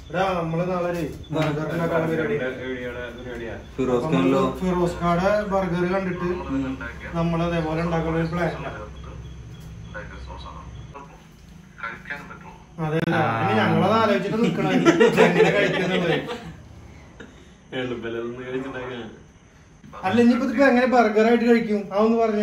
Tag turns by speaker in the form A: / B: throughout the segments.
A: എടാ നമ്മള് നാളെ ഒരു ബർഗർ ഉണ്ടാക്കാനുള്ള പരിപാടി
B: എവിടെയാണ് പരിപാടിയാ
C: ഫിറോസ്
A: അപ്പൊ
C: ഖാനിലോ
A: നമ്മള് ഫിറോസ് കാടെ ബർഗർ കണ്ടിട്ട് നമ്മൾ അതേപോലെ ഉണ്ടാക്കുന്ന ഒരു പ്ലാൻ അതെ ഇനി ഞങ്ങളത് ആലോചിച്ചിട്ട് നിക്കണം എങ്ങനെ കഴിക്കുന്നുള്ളത്
B: എളുപ്പലൊന്നും കഴിച്ചിട്ടുണ്ടാക്കാൻ
A: അല്ല ഇനിയിപ്പോ ഇതിപ്പോ എങ്ങനെ ബർഗർ ആയിട്ട് കഴിക്കും അതൊന്ന് പറഞ്ഞ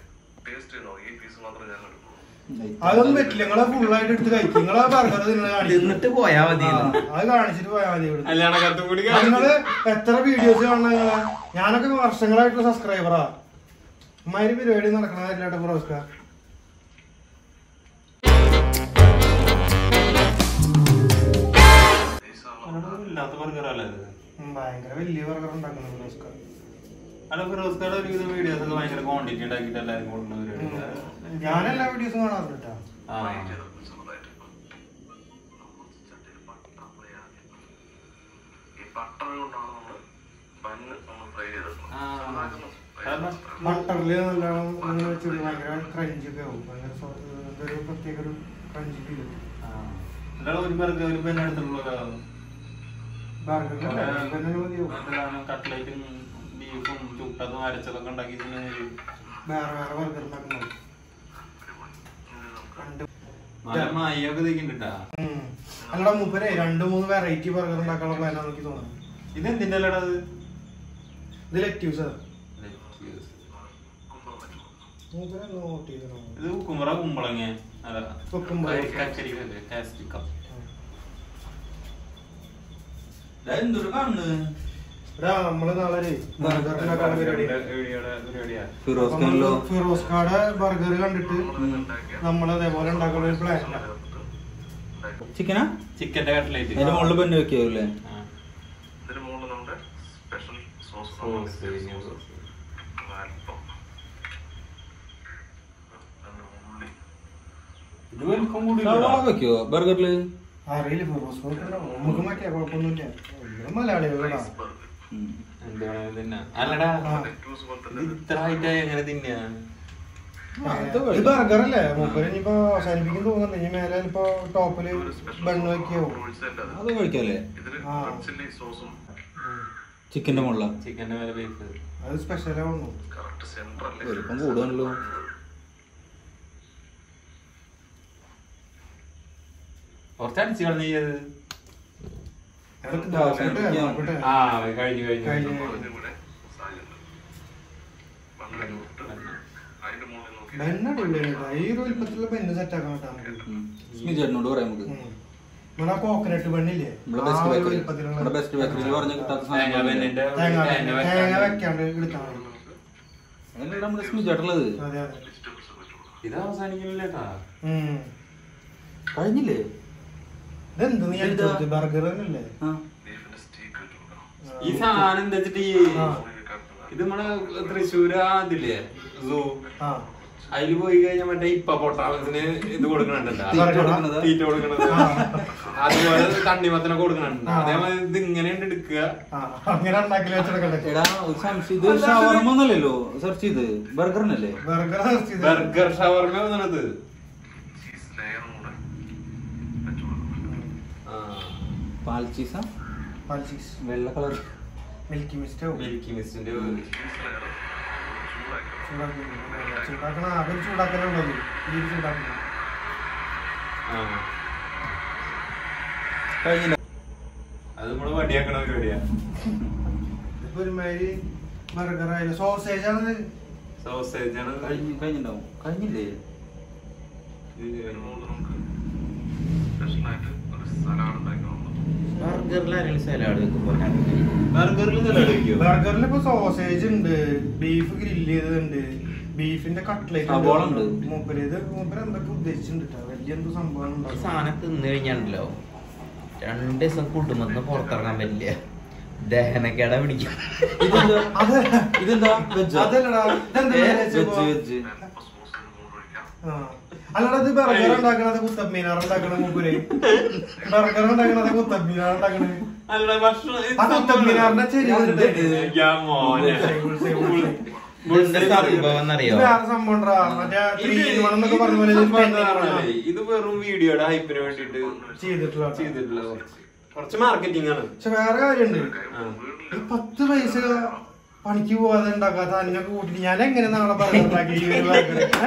A: അതൊന്നും പറ്റില്ല നിങ്ങളെ ഫുള്ളായിട്ട് എടുത്ത് കഴിക്കും നിങ്ങളെ ബർഗർ തിന്നെ കാണിക്കും
D: തിന്നിട്ട് പോയാ മതി
A: ആ, അത് കാണിച്ചിട്ട് പോയാൽ മതി ഇവിടെ
B: കല്യാണ കത്തും കൂടി
A: നിങ്ങള് എത്ര വീഡിയോസ് കാണണം നിങ്ങളെ ഞാനൊക്കെ വർഷങ്ങളായിട്ടുള്ള സബ്സ്ക്രൈബറാ അമ്മാതിരി പരിപാടി നടക്കണ കാര്യമായിട്ട് ഫിറോസ്ക
B: ഇല്ലാത്ത ബർഗറല്ലേ ഇത്
A: ഉം, ഭയങ്കര വലിയ ബർഗർ ഉണ്ടാക്കണം ഫിറോസ്ക
B: അല്ല ഫിറോസ് കാർഡ് ഒരുവിധ വീഡിയോസ് ഒക്കെ ഭയങ്കര ക്വാണ്ടിറ്റി ഉണ്ടാക്കിയിട്ട് എല്ലാവരും കൊടുക്കുന്ന പരിപാടി
A: ഞാൻ എല്ലാ വീഡിയോസും കാണാറുണ്ട് കേട്ടോ
B: ആ കാരണം
A: ബട്ടറില് നല്ലോണം അങ്ങനെ വെച്ചിട്ട് ഭയങ്കര ക്രഞ്ചി ഒക്കെ ആവും ഭയങ്കര സോ- ഇതൊരു പ്രത്യേക ഒരു ക്രഞ്ചി ഫീൽ
B: ആ. അല്ലാതെ ഒരു ബർഗർ ഒരു പെണ്ണ് എടുത്തിട്ടുള്ളൂ
A: ബർഗർ
B: കട്ട്ലേറ്റും ബീഫും ചുട്ടതും അരച്ചതൊക്കെ ഉണ്ടാക്കി തിന്നുന്നത്
A: വേറെ വേറെ ബർഗർ ഉണ്ടാക്കുന്നത് രണ്ട്
B: നല്ല മായൊക്കെ തേക്കിണ്ടാ
A: ഉം. അല്ലടാ മൂപ്പരെ രണ്ട് മൂന്ന് വെറൈറ്റി ബർഗർ ഉണ്ടാക്കാനുള്ള പ്ലാനാണ് എനിക്ക് തോന്നുന്നത്
B: ഇത് എന്തിന്റെ അല്ലടാ അത്
A: ഇത് ലെറ്റ്യൂസ് മൂപ്പരെ നോട്ട് ചെയ്തോ
B: ഇത് കുമറ കുമ്പളങ്ങ അല്ല
A: കുക്കുംബർ.
B: കക്കരിക്കല്ലേ കാസ്റ്റിക്കം
C: എന്തൊരു കാണുന്നു
A: എടാ നമ്മള് നാളെ ഒരു ബർഗർ ഉണ്ടാക്കാനുള്ള പരിപാടി
B: എവിടെയാണ് പരിപാടിയാ
C: ഫിറോസ്
A: അപ്പൊ
C: ഖാനിലോ
A: നമ്മള് ഫിറോസ് കാടെ ബർഗർ കണ്ടിട്ട് നമ്മൾ അതേപോലെ ഉണ്ടാക്കുന്ന ഒരു പ്ലാൻ
C: ചിക്കനാ
B: ചിക്കന്റെ കട്ട്ലേറ്റ്
C: അതിന്റെ മുകളിൽ പെണ്ണ് വെക്കാവൂല്ലേ
B: ഇത് വലിപ്പം കൂടി
C: സവാള വെക്കോ ബർഗറില്
A: അറിയില്ല ഫിറോസ് നമുക്ക് മറ്റേ കുഴപ്പമൊന്നുമില്ല ഇവിടെ മലയാളികളാ
B: എന്താണ് തിന്നാ അല്ലടാ
A: ആ.
B: ഇത് ഇത്ര ഹൈറ്റായി എങ്ങനെ തിന്നാ
A: ഇത് ബർഗർ അല്ലേ മൂപ്പര് ഇനിയിപ്പോ അവസാനിപ്പിക്കും തോന്നുന്നുണ്ട് ഇനി മേലെ ഇപ്പൊ ടോപ്പില് ബണ്ണ് വെക്കാവും
C: അത് കഴിക്കാല്ലേ
A: ആ
C: ചിക്കന്റെ മുകളില
B: ചിക്കന്റെ മേലെ ബീഫ്
A: അത് സ്പെഷ്യലാവുന്നു
C: വലിപ്പം കൂടുതലല്ലോ
B: കുറച്ച് അടിച്ചു കളഞ്ഞ ചെയ്ത്
A: അതൊക്കെ നോക്കട്ടെ, നോക്കട്ടെ.
B: ആ കഴിഞ്ഞു കഴിഞ്ഞു
A: കഴിഞ്ഞു. ബണ്ണ് അടിപൊളിയാണ് ഈ ഒരു വലിപ്പത്തിലുള്ള ബണ്ണ് സെറ്റ് ആക്കാൻ കേട്ടോ നമുക്ക്
C: സ്മിത് ചേട്ടനോട് പറയാം നമുക്ക്
A: ഉം. നമ്മുടെ കോക്കനട്ട് ബണ്ണില്ലേ
C: നമ്മുടെ
A: ആ
C: ബെസ്റ്റ്
A: ഒരു
C: ബേക്കറി
A: വലിപ്പത്തിലുള്ള
C: നമ്മുടെ ബെസ്റ്റ് ബേക്കറിയിൽ പറഞ്ഞ കിട്ടാത്ത
B: തേങ്ങ
C: സാധനം
B: ബെന്നിന്റെ
A: തേങ്ങ
B: തേങ്ങ
A: തേങ്ങ
B: വെക്കാൻ.
A: വെക്കാണ്ട് എടുത്താൽ മതി
C: അതിനുള്ള നമ്മുടെ സ്മിത് ചേട്ടനുള്ളത്
A: അതെ അതെ
B: ഇത് അവസാനിക്കുന്നില്ലേട്ടാ
A: ഉം.
C: കഴിഞ്ഞില്ലേ
A: ഇതെന്ത് നീ
C: ഇതെന്താ?
A: ബർഗർ തന്നെയല്ലേ
C: ആ
B: ഈ സാധനം എന്താ വെച്ചിട്ട് ഈ
A: ആ.
B: ഇത് നമ്മളെ തൃശ്ശൂര് അതില്ലേ സൂ
A: ആ
B: അതില് പോയി കഴിഞ്ഞാൽ മറ്റേ ഇപ്പ പൊട്ടാമസിന് ഇത് കൊടുക്കണുണ്ടല്ലോ
C: തീറ്റ കൊടുക്കണത്
B: തീറ്റ കൊടുക്കണത്
A: ആ.
B: അതുപോലെ തണ്ണിമത്തനെ കൊടുക്കണുണ്ട്
A: ആ.
B: അതേമാതിരി ഇത് ഇങ്ങനെ ഉണ്ട് എടുക്കുക
A: ആ അങ്ങനെ ഉണ്ടാക്കി വെച്ചെടുക്കണ്ടേ
C: എടാ ഒരു സംശയം ഇത് ഷവർമ ഒന്നല്ലല്ലോ സെർച്ച് ചെയ്ത് ബർഗറിനല്ലേ
A: ബർഗർ
B: ബർഗർ ഷവർമ വന്നത്
C: പാൽ ചീസ
A: പൾച്ചീസ്
C: വെള്ള കളർ
A: മിൽക്കി മിസ്റ്റോ
B: മിൽക്കി മിസ്റ്റിന്റെ
A: ചൂടാക്കണ അവർ ചൂടാക്കലുണ്ടല്ലോ ഈ ചൂടാക്കണം
C: കഴിഞ്ഞില്ല
B: അത് നമ്മള് വടിയാക്കണ പരിപാടിയാ
A: ഇതിപ്പോ ഒരുമാതിരി ബർഗർ ആയാലും സോസേജ് ആണ്
B: സോസേജ് ആണ്
C: കഴിഞ്ഞ് കഴിഞ്ഞിണ്ടാവും കഴിഞ്ഞില്ലേ
D: ബർഗറിൽ ആരെങ്കിലും സലാഡ് വെക്കുമ്പോ
B: ബർഗറിൽ നല്ല കഴിക്കോ
A: ബർഗറിൽ ഇപ്പൊ സോസേജ് ഉണ്ട് ബീഫ് ഗ്രില്ല് ചെയ്തതുണ്ട് ബീഫിന്റെ കട്ട്ലേറ്റ്
C: സവാള ഉണ്ട്.
A: മൂപ്പര് ഇത് മൂപ്പര് എന്തൊക്കെ ഉദ്ദേശിച്ചിട്ടുണ്ട് ട്ടോ. വലിയ എന്തോ സംഭവം
D: ഈ
A: ഉണ്ടാവും.
D: സാധനം തിന്നു കഴിഞ്ഞാണല്ലോ രണ്ട് ദിവസം കുടുംബത്തിന് പുറത്തിറങ്ങാൻ പറ്റില്ല ദഹനക്കേട പിടിക്കും
C: ഇതെന്താ
A: അത്
C: ഇതെന്താ വെജ്
A: അതല്ലടാ ഇതെന്താ
C: വെജ്
A: വിചാരിച്ചപ്പോ?
C: വെജ്
A: ആ. അല്ലടാ ഇത് ബർഗർ ഉണ്ടാക്കണത് കുത്തമ്മീനാർ ഉണ്ടാക്കണ മൂപ്പര് ബർഗർ ഉണ്ടാക്കണത് കുത്തമ്മീനാർ ഉണ്ടാക്കണത്
B: അല്ല ഭക്ഷണം ഇത്
A: ആ കുത്തമ്മീനാറിന്റെ ചെരി
B: യാ മോനെ.
D: ഇതെന്താ സംഭവം എന്നറിയോ
A: വേറെ സംഭവം ഉണ്ടെടാ. മറ്റേ ത്രീ ഇൻ വൺ എന്നൊക്കെ പറഞ്ഞ പോലെ ഇത്
B: സംഭവം എന്താ
A: ten in one
B: പറഞ്ഞാലേ, ഇത് വെറും വീഡിയോയുടെ ഹൈപ്പിന് വേണ്ടിട്ട്
A: ചെയ്തിട്ടുള്ള
B: ചെയ്തിട്ടുള്ള കുറച്ച് കുറച്ച് മാർക്കറ്റിംഗ് ആണ്
A: പക്ഷെ വേറെ കാര്യമുണ്ട്
B: ആ.
A: ഈ പത്ത് പൈസ പണിക്ക് പോവാതെ ഉണ്ടാക്കാത്ത അതിനൊക്കെ കൂട്ടിട്ട് ഞാൻ എങ്ങനെ നാളെ പറഞ്ഞാക്കി ഈ ഒരു burger? ഏ?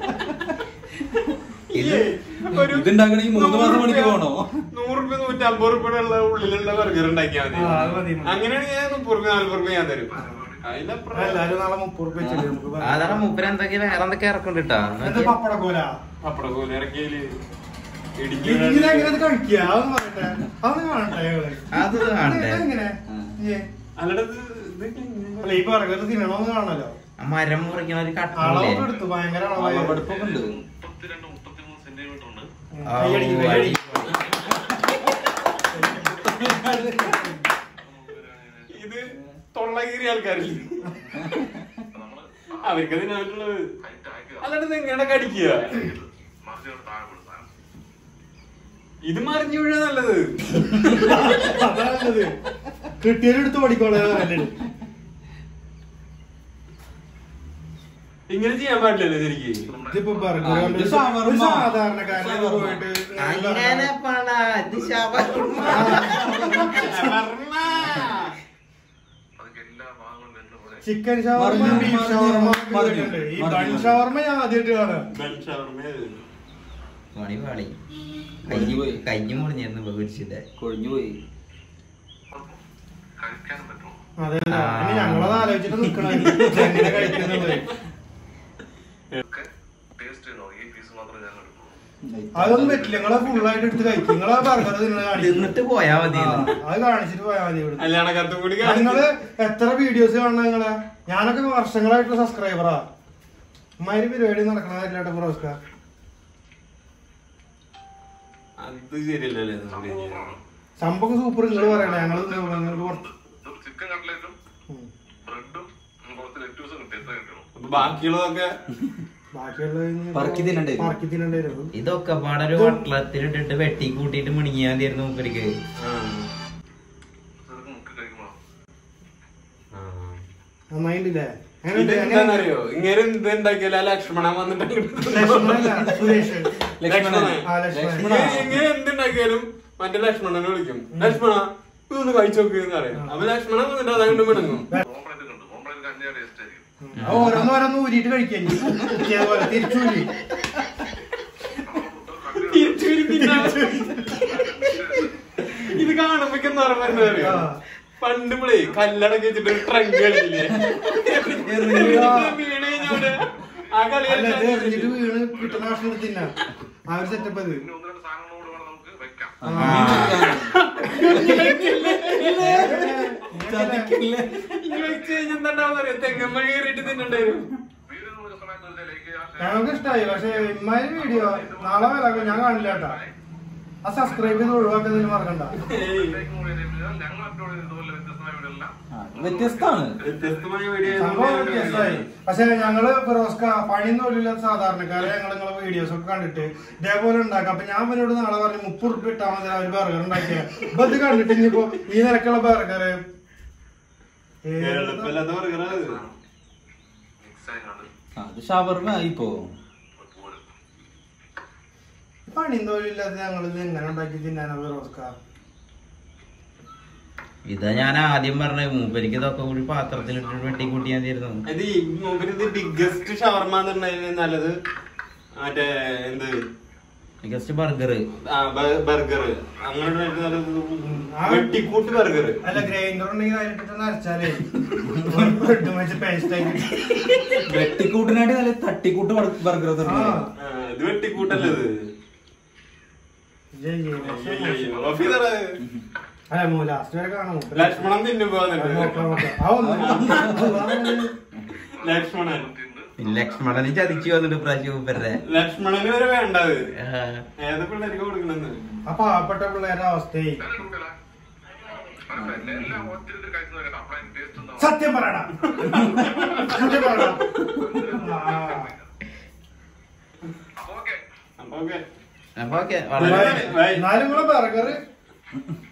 B: ഇത് ഒരു
C: ഇതുണ്ടാക്കണമെങ്കിൽ മൂന്ന് മാസം പണിക്ക് പോകണോ
B: നൂറ് രൂപ നൂറ്റമ്പത് രൂപയുടെ ഉള്ള ഉള്ളിലുള്ള ബർഗർ ഉണ്ടാക്കിയാൽ മതി
A: ആ, അത് മതി.
B: അങ്ങനെയാണെങ്കിൽ ഞാൻ മുപ്പത് രൂപ നാല്പത് രൂപ ഞാൻ തരും അതിലപ്പുറം
A: എല്ലാരും നാളെ മുപ്പത് റുപ്യ വെച്ചിട്ട് നമുക്ക് burger.
D: അതാണ് മൂപ്പര് എന്തൊക്കെ വേറെ എന്തൊക്കെ ഇറക്കുന്നുണ്ട്
A: എന്ത് പപ്പടക്കോല
B: പപ്പട പോലെ ഇറക്കിയാല് ഇടിഞ്ഞ്
A: ഇതിലെങ്ങനെ ഇത് കഴിക്കുക അതൊന്നും പറയട്ടെ അതൊന്ന് കാണട്ടെ ഞങ്ങള്.
D: അത് കാണട്ടെ.
A: ഇതെങ്ങനെ? ഏ.
B: അല്ലടാ ഇത് ഇതൊക്കെ ഇങ്ങനെ.
A: അല്ല ഈ ബർഗർ തിന്നണോന്ന് കാണണല്ലോ
D: ആ മരം മുറിക്കണ ഒരു കട്ടില്ലേ
A: അളവൊക്കെ എടുത്തു ഭയങ്കര അളവായി
C: അളവെടുപ്പൊക്കെ ഉണ്ട്
A: ഉം. കൈയടിക്ക്, കൈയടിക്ക്.
B: ഇത് തൊള്ളകീറിയ ആൾക്കാരില്ലേ അവർക്ക് അതിനായിട്ടുള്ളത് അല്ലാണ്ട് ഇത് എങ്ങനെ കടിക്കുക ഇത് മറിഞ്ഞു വീഴാ നല്ലത്
A: അതാണത് കിട്ടിയാലെടുത്ത് പഠിക്കോളെ നല്ലത്
B: ഇങ്ങനെ ചെയ്യാൻ പാടില്ലല്ലോ ശരിക്കും
A: ഇതിപ്പോ ബർഗർ
C: ആ,
A: കൊണ്ട്
C: ഇത് ഷവർമ്മ.
A: ഒരു സാധാരണക്കാരനെ
C: ഷവർമ്മ.
A: പോയിട്ട്
D: അങ്ങനെ പണ ഇത് ശവർമ്മ.
A: ചിക്കൻ ഷവർമ്മ
C: മറിഞ്ഞു,
A: ബീഫ്
C: മറിഞ്ഞു,
A: ഷവർമ്മ
C: മറിഞ്ഞു,
A: കേട്ടിട്ടുണ്ട്. ഈ
C: മറിഞ്ഞു.
A: ബൺ ഷവർമ്മ ഞാൻ ആദ്യമായിട്ട് കാണാം
D: പണി പാളി
C: കൊഴിഞ്ഞു പോയി.
D: കഞ്ഞി മുറിഞ്ഞിരുന്നു പേടിച്ചിട്ട്
C: കൊഴിഞ്ഞു പോയി
A: അതെ പിന്നെ ഞങ്ങളത് ആലോചിച്ചിട്ട് നിക്കണം എങ്ങനെ കഴിക്കുന്നത് അതൊന്നും പറ്റില്ല നിങ്ങളെ ഫുള്ളായിട്ട് എടുത്ത് കഴിക്കും നിങ്ങളെ ബർഗർ തിന്നത് കാണിക്കും
D: തിന്നിട്ട് പോയാ മതി
A: ആ, അത് കാണിച്ചിട്ട് പോയാൽ മതി ഇവിടെ
B: കല്യാണക്കാരത്തും കൂടി
A: നിങ്ങള് എത്ര വീഡിയോസ് കാണുന്ന നിങ്ങളെ ഞാനൊക്കെ വർഷങ്ങളായിട്ടുള്ള സബ്സ്ക്രൈബറാ അമ്മാതിരി പരിപാടി നടക്കണ കാര്യമായിട്ട് ബ്രോസ്ക
B: അത് ശരിയല്ലല്ലേ ഇത് ശരിയാ.
A: സംഭവം സൂപ്പർ നിങ്ങൾ പറയണേ ഞങ്ങൾ നിങ്ങൾക്ക് പുറത്ത്
E: ചിക്കൻ കട്ട്ലേറ്റും
A: ഉം.
E: ബ്രെഡും കുറച്ച് ലെറ്റൂസും കിട്ടി എത്ര കിട്ടണം
B: അപ്പൊ ബാക്കിയുള്ളതൊക്കെ
A: ബാക്കിയുള്ള
C: പറക്കി തിന്നണ്ടേ വരും.
A: പറക്കി തിന്നണ്ടേ വരും
D: ഇതൊക്കെ പാടെ ഒരു വട്ടത്തിലിട്ടിട്ട് വെട്ടി കൂട്ടിയിട്ട് മിണിങ്ങിയാൽ മതിയായിരുന്നു മൂപ്പരിക്ക്
B: ആ.
E: ചെറുക്ക് മുക്കി കഴിക്കുമ്പോ
B: ആ.
A: നന്നായിട്ടില്ലേ അങ്ങനെ ഉണ്ട്, അങ്ങനെ ഉണ്ട്.
B: ഇതെന്താന്നറിയോ ഇങ്ങനെ എന്ത് ഉണ്ടാക്കിയാലും ആ ലക്ഷ്മണൻ വന്നിട്ട്
A: ലക്ഷ്മണനല്ല, സുരേഷ്
C: ലക്ഷ്മണൻ
A: ആ, ലക്ഷ്മണൻ.
C: ലക്ഷ്മണ
B: ഇങ്ങനെ എന്തുണ്ടാക്കിയാലും മറ്റേ ലക്ഷ്മണനെ വിളിക്കും ലക്ഷ്മണ ഇതൊന്ന് കഴിച്ചു നോക്ക് എന്ന് പറയും അപ്പൊ ലക്ഷ്മണൻ വന്നിട്ട് അതങ്ങോട്ട് മിണങ്ങും
E: ഓംപ്ലേറ്റ് ഉണ്ട് ഓംപ്ലേറ്റ് കഞ്ഞിയുടെ ടേസ്റ്റ് ആയിരിക്കും
A: അത് ഓരോന്ന് ഓരോന്ന് ഊരിയിട്ട് കഴിക്കാൻ പോലെ തിരിച്ചൂരി
B: തിരിച്ചു പിരിപ്പില്ല. ഇത് കാണുമ്പോ എന്താ പറയുക
A: ആ.
B: പണ്ട് നമ്മളേ കല്ലടക്കി വെച്ചിട്ട് ഒരു ട്രങ്ക് കളിക്കില്ലേ വീണ് കഴിഞ്ഞവിടെ ആ കളി
A: അല്ല ഇത്
B: കളിച്ചാൽ
A: എറിഞ്ഞിട്ട് വീണ് കിട്ടുന്ന ഭക്ഷണം തിന്നാ ആ ഒരു സെറ്റപ്പ് അത്
E: പിന്നെ ഒന്ന് രണ്ട് സാധനങ്ങൾ കൂടെ വേണം നമുക്ക് വെക്കാം
C: ചതിക്കില്ലേ?
B: ഇനി വെച്ച് കഴിഞ്ഞാൽ എന്താണ്ടാവും അറിയാം തെങ്ങമ്മ കയറിയിട്ട് തിന്നണ്ടേ വരും
E: വീഡിയോ നോക്കുന്ന സമയത്ത് ഒരു ലൈക്ക് ചെയ്യുക
A: ഞങ്ങൾക്ക് ഇഷ്ടമായി പക്ഷെ ഇമ്മാതിരി വീഡിയോ നാളെ വരാം ഞാൻ കാണില്ല കേട്ടാ ആ സബ്സ്ക്രൈബ് ചെയ്ത് ഒഴിവാക്കുന്നതിന് മറക്കണ്ട
E: ലൈക്ക് കൂടി ചെയ്താൽ ഞങ്ങൾ അപ്ലോഡ് ചെയ്ത് ഇതുപോലെ വ്യത്യസ്തമായ വീഡിയോ എല്ലാം
C: ആ, വ്യത്യസ്താണ്
B: വ്യത്യസ്തമായ വീഡിയോ
A: സംഭവം വ്യത്യസ്തമായി പക്ഷെ ഞങ്ങള് ഫിറോസ്ക പണിയൊന്നുമില്ല സാധാരണക്കാരെ ഞങ്ങൾ നിങ്ങളെ വീഡിയോസ് ഒക്കെ കണ്ടിട്ട് ഇതേപോലെ ഉണ്ടാക്കാം അപ്പൊ ഞാൻ ഇവരോട് നാളെ പറഞ്ഞു മുപ്പത് റുപ്യ ഇട്ടാൽ മതി ഒരു ബർഗർ ഉണ്ടാക്കിയ അപ്പൊ ഇത് കണ്ടിട്ട് ഇനിയിപ്പോ ഈ നിരക്കുള്ള ബർഗർ
B: എളുപ്പമില്ലാത്ത വർഗറാണ്
E: മിക്സ് ആയിക്കാണ്ട്
C: ആ, അത് ഷവർമ ഇപ്പോ
E: പോരും
A: പണിയും തൊഴിലില്ലാത്ത ഞങ്ങൾ ഇത് എങ്ങനെ ഉണ്ടാക്കി തിന്നാനോ ഫിറോസ്ക
D: ഇതാ ഞാൻ ആദ്യം പറഞ്ഞത് മൂപ്പരിക്ക് ഇതൊക്കെ കൂടി പാത്രത്തിലിട്ടിട്ട് വെട്ടി കൂട്ടിയാൽ മതിയായിരുന്നു
B: ഇത് ഈ മൂപ്പര് ഇത് ബിഗ്ഗസ്റ്റ് ഷവർമ എന്ന് പറഞ്ഞതിന് നല്ലത് മറ്റേ എന്ത്
D: ജസ്റ്റ് ബർഗർ
B: ബർഗർ അങ്ങനെ ഒരു നല്ലത്
A: ആ.
B: വെട്ടിക്കൂട്ട് ബർഗർ
A: അല്ല ഗ്രൈൻഡർ ഉണ്ടെങ്കിൽ അതിലിട്ടിട്ട് നരച്ചാലേ ബ്രെഡ് വെച്ച് പേസ്റ്റ് ആയിട്ട്
C: വെട്ടിക്കൂട്ടിനായിട്ട് നല്ല തട്ടിക്കൂട്ട് ബർഗർ
A: ആ
B: ഇത് വെട്ടിക്കൂട്ടല്ലേ ഇത്
A: ജയ് ജയ് ലക്ഷ്മണൻ.
B: ഓഫീസറെ
A: അല്ല മോ ലാസ്റ്റ് വരെ കാണാം മൂപ്പര്.
B: ലക്ഷ്മണൻ തിന്നുമ്പോ
A: അത് നോക്കാം, നോക്കാം. ആ ഒന്ന്
B: ലക്ഷ്മണൻ
D: ലക്ഷ്മണന് ചതിച്ചു വന്നിട്ട് പ്രാവശ്യം മൂപ്പരുടെ
B: ലക്ഷ്മണന് വരെ വേണ്ടത്
D: ആ.
B: ഏത് പിള്ളേർക്ക് കൊടുക്കണെന്ന്
A: ആ പാവപ്പെട്ട പിള്ളേരുടെ അവസ്ഥയെ
E: നല്ല കുട്ടികളാ മനസ്സിലായില്ലേ? എല്ലാം ഒത്തിരി കഴിക്കുന്നത് കേട്ടോ അപ്പഴേ ടേസ്റ്റ് ഉണ്ടാവും
A: സത്യം പറയടാ സത്യം പറയടാ ആ.
E: അപ്പൊ ഓക്കെ
B: അപ്പൊ ഓക്കെ
D: അപ്പൊ ഓക്കെ വളരെ
B: ബൈ.
A: എന്നാലും നിങ്ങളെ ബർഗർ